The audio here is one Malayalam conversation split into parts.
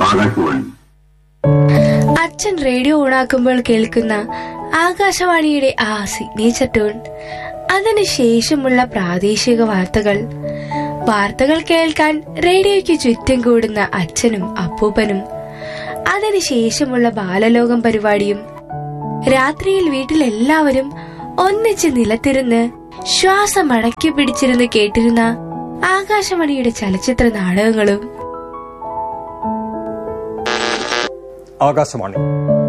ആകാശവാണി അച്ഛൻ റേഡിയോ ഓണാക്കുമ്പോൾ കേൾക്കുന്ന ആകാശവാണിയുടെ ആ സിഗ്നേച്ചർ ട്യൂൺ അതിനുശേഷമുള്ള പ്രാദേശിക വാർത്തകൾ വാർത്തകൾ കേൾക്കാൻ റേഡിയോയ്ക്ക് ചുറ്റും കൂടുന്ന അച്ഛനും അപ്പൂപ്പനും അതിനുശേഷമുള്ള ബാലലോകം പരിപാടിയും രാത്രിയിൽ വീട്ടിലെല്ലാവരും ഒന്നിച്ച് നിലത്തിരുന്ന് ശ്വാസം അടക്കി പിടിച്ചിരുന്ന് കേട്ടിരുന്ന ആകാശവാണിയുടെ ചലച്ചിത്ര നാടകങ്ങളും ആകാശവാണി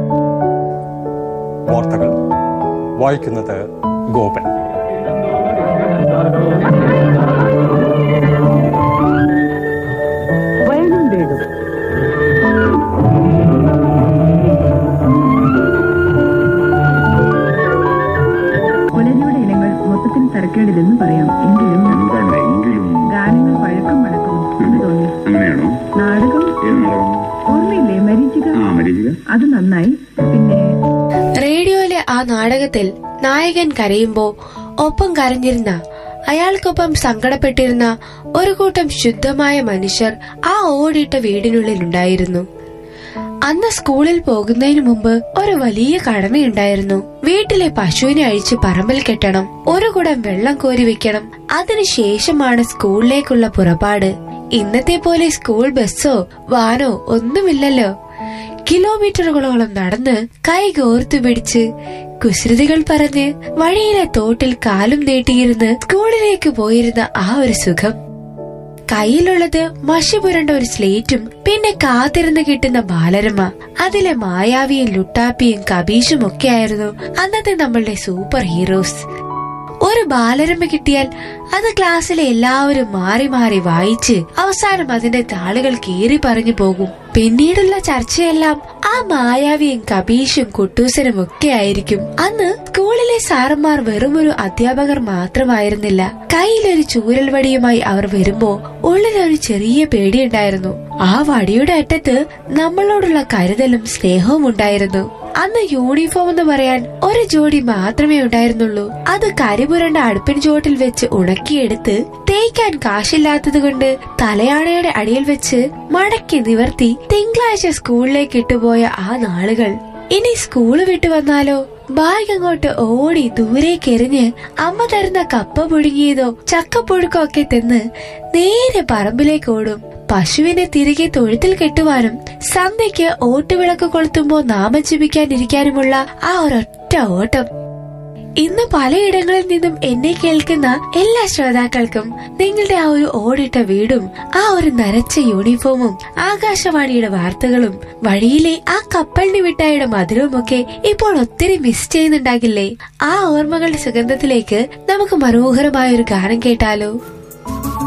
വാർത്തകൾ വായിക്കുന്നത് ഗോപൻ വയലും വീടും പുലരിയുടെ ഇനങ്ങൾ മൊത്തത്തിൽ തരക്കേണ്ടതെന്ന് പറയാം എങ്കിലും എന്താണ് എങ്കിലും ഗാനങ്ങൾ പഴക്കം പഴക്കം എന്ന് തോന്നി അങ്ങനെയാണോ നാടകം എന്നോ ഓർമ്മയില്ലേ മരീചിക ആ മരീചിക അത് നന്നായി പിന്നെ റേഡിയോയിലെ ആ നാടകത്തിൽ നായകൻ കരയുമ്പോ ഒപ്പം കരഞ്ഞിരുന്ന അയാൾക്കൊപ്പം സങ്കടപ്പെട്ടിരുന്ന ഒരു കൂട്ടം ശുദ്ധമായ മനുഷ്യർ ആ ഓടിട്ട വീടിനുള്ളിൽ ഉണ്ടായിരുന്നു അന്ന് സ്കൂളിൽ പോകുന്നതിന് മുമ്പ് ഒരു വലിയ കടമയുണ്ടായിരുന്നു വീട്ടിലെ പശുവിനെ അഴിച്ച് പറമ്പിൽ കെട്ടണം ഒരു കുടം വെള്ളം കോരി വെക്കണം അതിനുശേഷമാണ് സ്കൂളിലേക്കുള്ള പുറപ്പാട് ഇന്നത്തെ പോലെ സ്കൂൾ ബസ്സോ വാനോ ഒന്നുമില്ലല്ലോ കിലോമീറ്ററുകളോളം നടന്ന് കൈ കോർത്തു പിടിച്ച് കുസൃതികൾ പറഞ്ഞ് വഴിയിലെ തോട്ടിൽ കാലും നീട്ടിയിരുന്ന് സ്കൂളിലേക്ക് പോയിരുന്ന ആ ഒരു സുഖം കയ്യിലുള്ളത് മഷി പുരണ്ട ഒരു സ്ലേറ്റും പിന്നെ കാത്തിരുന്ന് കിട്ടുന്ന ബാലരമ അതിലെ മായാവിയും ലുട്ടാപ്പിയും കബീഷും ഒക്കെ ആയിരുന്നു അന്നത്തെ നമ്മളുടെ സൂപ്പർ ഹീറോസ് ഒരു ബാലരമ കിട്ടിയാൽ അത് ക്ലാസ്സിലെ എല്ലാവരും മാറി മാറി വായിച്ച് അവസാനം അതിന്റെ താളുകൾ കീറി പറഞ്ഞു പോകും പിന്നീടുള്ള ചർച്ചയെല്ലാം ആ മായാവിയും കബീഷും കുട്ടൂസനും ഒക്കെ ആയിരിക്കും അന്ന് സ്കൂളിലെ സാറന്മാർ വെറുമൊരു അധ്യാപകർ മാത്രമായിരുന്നില്ല കയ്യിലൊരു ചൂരൽ വടിയുമായി അവർ വരുമ്പോ ഉള്ളിലൊരു ചെറിയ പേടിയുണ്ടായിരുന്നു ആ വടിയുടെ അറ്റത്ത് നമ്മളോടുള്ള കരുതലും സ്നേഹവും ഉണ്ടായിരുന്നു അന്ന് യൂണിഫോം എന്ന് പറയാൻ ഒരു ജോഡി മാത്രമേ ഉണ്ടായിരുന്നുള്ളൂ അത് കരിപുരണ്ട അടുപ്പിൻ ചുവട്ടിൽ വെച്ച് ഉണക്കിയെടുത്ത് തേയ്ക്കാൻ കാശില്ലാത്തത് കൊണ്ട് തലയാണയുടെ അടിയിൽ വെച്ച് മടക്കി നിവർത്തി തിങ്കളാഴ്ച സ്കൂളിലേക്ക് ഇട്ടുപോയ ആ നാളുകൾ ഇനി സ്കൂള് വിട്ടു വന്നാലോ ബാഗ് അങ്ങോട്ട് ഓടി ദൂരേക്ക് എറിഞ്ഞ് അമ്മ തരുന്ന കപ്പ പുഴുങ്ങിയതോ ചക്കപ്പുഴുക്കോ ഒക്കെ തിന്ന് നേരെ പറമ്പിലേക്ക് ഓടും പശുവിനെ തിരികെ തൊഴുത്തിൽ കെട്ടുവാനും സന്ധ്യയ്ക്ക് ഓട്ടുവിളക്ക് കൊളുത്തുമ്പോ നാമം ജപിക്കാനിരിക്കാനുമുള്ള ആ ഒരൊറ്റ ഓട്ടം ഇന്ന് പലയിടങ്ങളിൽ നിന്നും എന്നെ കേൾക്കുന്ന എല്ലാ ശ്രോതാക്കൾക്കും നിങ്ങളുടെ ആ ഒരു ഓടിട്ട വീടും ആ ഒരു നരച്ച യൂണിഫോമും ആകാശവാണിയുടെ വാർത്തകളും വഴിയിലെ ആ കപ്പലിന് മിഠായിയുടെ മധുരവും ഒക്കെ ഇപ്പോൾ ഒത്തിരി മിസ് ചെയ്യുന്നുണ്ടാകില്ലേ ആ ഓർമ്മകളുടെ സുഗന്ധത്തിലേക്ക് നമുക്ക് മനോഹരമായ ഒരു ഗാനം കേട്ടാലോ